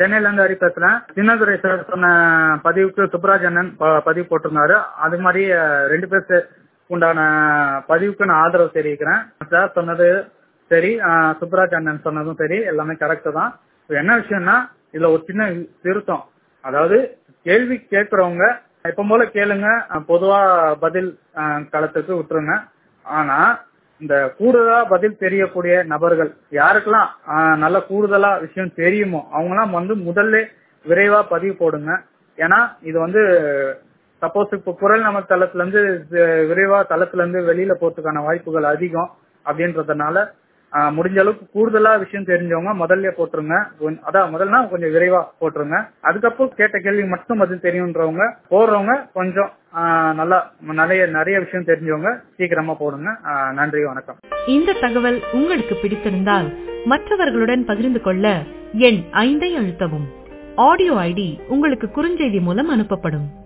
சென்னையில இருந்து ஹரி பேசுறேன் சின்னதுரை சார் சொன்ன பதிவுக்கு சுப்ராஜ் அண்ணன் ப- பதிவு போட்டிருந்தாரு அது மாதிரி அஹ், ரெண்டு பேருக்கு உண்டான பதிவுக்கு நான் ஆதரவு தெரிவிக்கிறேன் சார் சொன்னது சரி அஹ், சுப்ராஜ் அண்ணன் சொன்னதும் சரி எல்லாமே கரெக்ட் தான் இப்ப என்ன விஷயம்னா இதுல ஒரு சின்ன திருத்தம் அதாவது கேள்வி கேட்கறவங்க எப்ப போல கேளுங்க அஹ், பொதுவா பதில் அஹ், களத்துக்கு விட்டுருங்க ஆனா இந்த கூடுதலா பதில் தெரியக்கூடிய நபர்கள் யாருக்கெல்லாம் ஆஹ், நல்ல கூடுதலா விஷயம் தெரியுமோ அவங்கலாம் வந்து முதல்ல விரைவா பதிவு போடுங்க ஏன்னா இது வந்து சப்போஸ் இப்போ குரல் நம்ம தளத்துல இருந்து வி- விரைவா தளத்துல இருந்து வெளியில போறதுக்கான வாய்ப்புகள் அதிகம் அப்படின்றதுனால ஆஹ், முடிஞ்ச அளவுக்கு கூடுதலா விஷயம் தெரிஞ்சவங்க முதல்ல போட்டுருங்க கொஞ்ச- அதான் முதல்னா கொஞ்சம் விரைவா போட்டுருங்க அதுக்கப்புறம் கேட்ட கேள்வி மட்டும் பதில் தெரியுன்றவங்க போடுறவங்க கொஞ்சம் ஆஹ், நல்லா நிறைய நிறைய விஷயம் தெரிஞ்சவங்க சீக்கிரமா போடுங்க ஆஹ், நன்றி வணக்கம் இந்த தகவல் உங்களுக்கு பிடித்திருந்தால் மற்றவர்களுடன் பகிர்ந்து கொள்ள எண் ஐந்தை அழுத்தவும் ஆடியோ ஐடி உங்களுக்கு குறுஞ்செய்தி மூலம் அனுப்பப்படும்